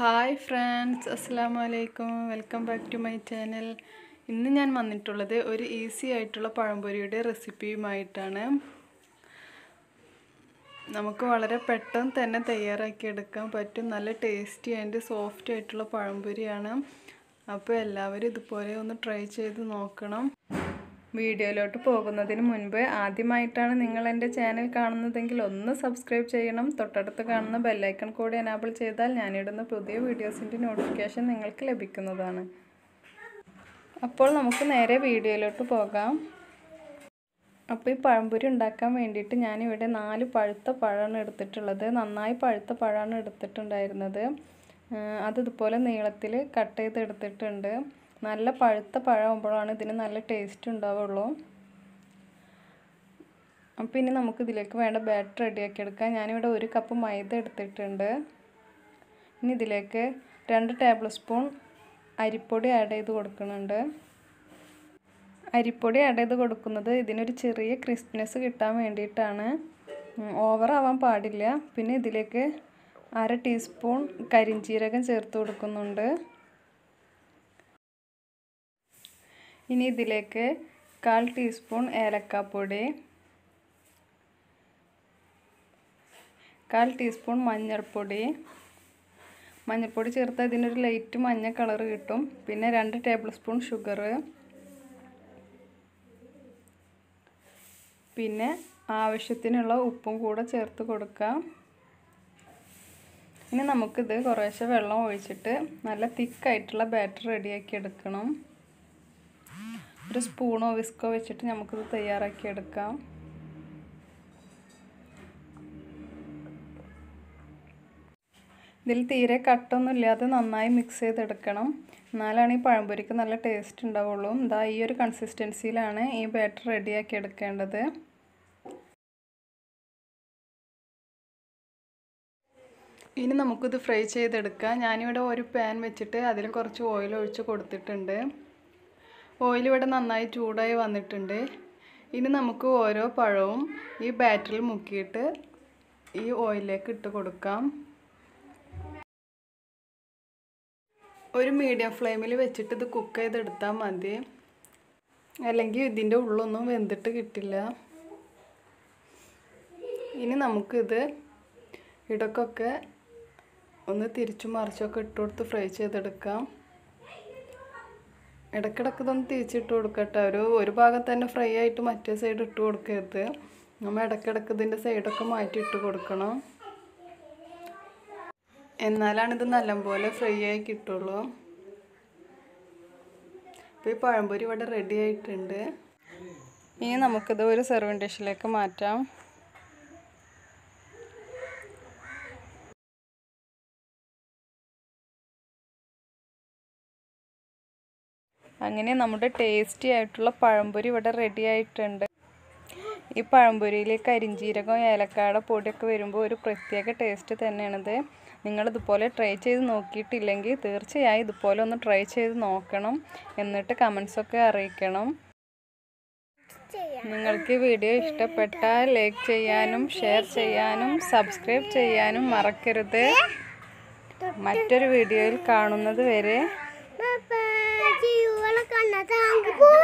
Hi friends അസ്സാം വലൈക്കും welcome back to my channel ഇന്ന് ഞാൻ വന്നിട്ടുള്ളത് ഒരു ഈസി ആയിട്ടുള്ള പഴംപൊരിയുടെ റെസിപ്പിയുമായിട്ടാണ് നമുക്ക് വളരെ പെട്ടെന്ന് തന്നെ തയ്യാറാക്കി എടുക്കാൻ പറ്റും നല്ല ടേസ്റ്റി ആൻഡ് സോഫ്റ്റ് ആയിട്ടുള്ള പഴംപൊരിയാണ് അപ്പോൾ എല്ലാവരും ഇതുപോലെ ഒന്ന് ട്രൈ ചെയ്ത് നോക്കണം വീഡിയോയിലോട്ട് പോകുന്നതിന് മുൻപ് ആദ്യമായിട്ടാണ് നിങ്ങൾ എൻ്റെ ചാനൽ കാണുന്നതെങ്കിൽ ഒന്ന് സബ്സ്ക്രൈബ് ചെയ്യണം തൊട്ടടുത്ത് കാണുന്ന ബെല്ലൈക്കൺ കൂടി എനാബിൾ ചെയ്താൽ ഞാനിടുന്ന പുതിയ വീഡിയോസിൻ്റെ നോട്ടിഫിക്കേഷൻ നിങ്ങൾക്ക് ലഭിക്കുന്നതാണ് അപ്പോൾ നമുക്ക് നേരെ വീഡിയോയിലോട്ട് പോകാം അപ്പോൾ ഈ പഴംപൊരി ഉണ്ടാക്കാൻ വേണ്ടിയിട്ട് ഞാനിവിടെ നാല് പഴുത്ത പഴമാണ് എടുത്തിട്ടുള്ളത് നന്നായി പഴുത്ത പഴമാണ് എടുത്തിട്ടുണ്ടായിരുന്നത് അത് ഇതുപോലെ നീളത്തിൽ കട്ട് ചെയ്ത് എടുത്തിട്ടുണ്ട് നല്ല പഴുത്ത പഴമാകുമ്പോഴാണ് ഇതിന് നല്ല ടേസ്റ്റ് ഉണ്ടാവുള്ളൂ അപ്പോൾ ഇനി നമുക്ക് ഇതിലേക്ക് വേണ്ട ബാറ്റർ റെഡിയാക്കി എടുക്കാം ഞാനിവിടെ ഒരു കപ്പ് മൈദ എടുത്തിട്ടുണ്ട് ഇനി ഇതിലേക്ക് രണ്ട് ടേബിൾ സ്പൂൺ അരിപ്പൊടി ആഡ് ചെയ്ത് കൊടുക്കുന്നുണ്ട് അരിപ്പൊടി ആഡ് ചെയ്ത് കൊടുക്കുന്നത് ഇതിനൊരു ചെറിയ ക്രിസ്പിനെസ് കിട്ടാൻ വേണ്ടിയിട്ടാണ് ഓവർ ആവാൻ പാടില്ല പിന്നെ ഇതിലേക്ക് അര ടീസ്പൂൺ കരിഞ്ചീരകം ചേർത്ത് കൊടുക്കുന്നുണ്ട് ഇനി ഇതിലേക്ക് കാൽ ടീസ്പൂൺ ഏലക്കാപ്പൊടി കാൽ ടീസ്പൂൺ മഞ്ഞൾപ്പൊടി മഞ്ഞൾപ്പൊടി ചേർത്താൽ ഇതിനൊരു ലൈറ്റ് മഞ്ഞ കളർ കിട്ടും പിന്നെ രണ്ട് ടേബിൾ സ്പൂൺ ഷുഗർ പിന്നെ ആവശ്യത്തിനുള്ള ഉപ്പും കൂടെ ചേർത്ത് കൊടുക്കാം ഇനി നമുക്കിത് കുറേശ്ശെ വെള്ളം ഒഴിച്ചിട്ട് നല്ല തിക്കായിട്ടുള്ള ബാറ്റർ റെഡിയാക്കി എടുക്കണം ഒരു സ്പൂണോ വിസ്കോ വെച്ചിട്ട് നമുക്കിത് തയ്യാറാക്കി എടുക്കാം ഇതിൽ തീരെ കട്ടൊന്നും ഇല്ലാതെ നന്നായി മിക്സ് ചെയ്തെടുക്കണം എന്നാലാണ് ഈ പഴംപൊരിക്ക് നല്ല ടേസ്റ്റ് ഉണ്ടാവുള്ളൂ ഇതാ ഈ ഒരു കൺസിസ്റ്റൻസിയിലാണ് ഈ ബാറ്റർ റെഡിയാക്കി എടുക്കേണ്ടത് ഇനി നമുക്കിത് ഫ്രൈ ചെയ്തെടുക്കാം ഞാനിവിടെ ഒരു പാൻ വെച്ചിട്ട് അതിൽ കുറച്ച് ഓയിൽ ഒഴിച്ച് കൊടുത്തിട്ടുണ്ട് ഓയിൽ ഇവിടെ നന്നായി ചൂടായി വന്നിട്ടുണ്ട് ഇനി നമുക്ക് ഓരോ പഴവും ഈ ബാറ്ററിൽ മുക്കിയിട്ട് ഈ ഓയിലിലേക്ക് ഇട്ട് കൊടുക്കാം ഒരു മീഡിയം ഫ്ലെയിമിൽ വെച്ചിട്ട് ഇത് കുക്ക് ചെയ്തെടുത്താൽ മതി അല്ലെങ്കിൽ ഇതിൻ്റെ ഉള്ളൊന്നും വെന്തിട്ട് കിട്ടില്ല ഇനി നമുക്കിത് ഇടക്കൊക്കെ ഒന്ന് തിരിച്ചു മറിച്ചൊക്കെ ഇട്ട് കൊടുത്ത് ഫ്രൈ ചെയ്തെടുക്കാം ഇടയ്ക്കിടയ്ക്ക് ഇതൊന്ന് തിരിച്ചിട്ട് കൊടുക്കട്ടെ ഒരു ഒരു ഭാഗം തന്നെ ഫ്രൈ ആയിട്ട് മറ്റേ സൈഡ് ഇട്ട് കൊടുക്കരുത് നമ്മൾ ഇടയ്ക്കിടയ്ക്ക് ഇതിൻ്റെ സൈഡൊക്കെ മാറ്റി ഇട്ട് കൊടുക്കണം എന്നാലാണ് ഇത് നല്ലപോലെ ഫ്രൈ ആയി കിട്ടുള്ളൂ അപ്പോൾ ഈ പഴംപൊരി ഇവിടെ റെഡി ആയിട്ടുണ്ട് ഇനി നമുക്കിത് ഒരു സെർവിങ് ഡിഷിലേക്ക് മാറ്റാം അങ്ങനെ നമ്മുടെ ടേസ്റ്റി ആയിട്ടുള്ള പഴംപൊരി ഇവിടെ റെഡി ആയിട്ടുണ്ട് ഈ പഴംപൊരിയിലേക്ക് കരിഞ്ചീരകം ഏലക്കാട പൊടിയൊക്കെ വരുമ്പോൾ ഒരു പ്രത്യേക ടേസ്റ്റ് തന്നെയാണിത് നിങ്ങളിതുപോലെ ട്രൈ ചെയ്ത് നോക്കിയിട്ടില്ലെങ്കിൽ തീർച്ചയായും ഇതുപോലെ ഒന്ന് ട്രൈ ചെയ്ത് നോക്കണം എന്നിട്ട് കമൻസൊക്കെ അറിയിക്കണം നിങ്ങൾക്ക് വീഡിയോ ഇഷ്ടപ്പെട്ടാൽ ലൈക്ക് ചെയ്യാനും ഷെയർ ചെയ്യാനും സബ്സ്ക്രൈബ് ചെയ്യാനും മറക്കരുത് മറ്റൊരു വീഡിയോയിൽ കാണുന്നത് വരെ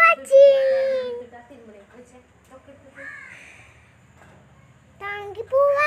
Tangki buat.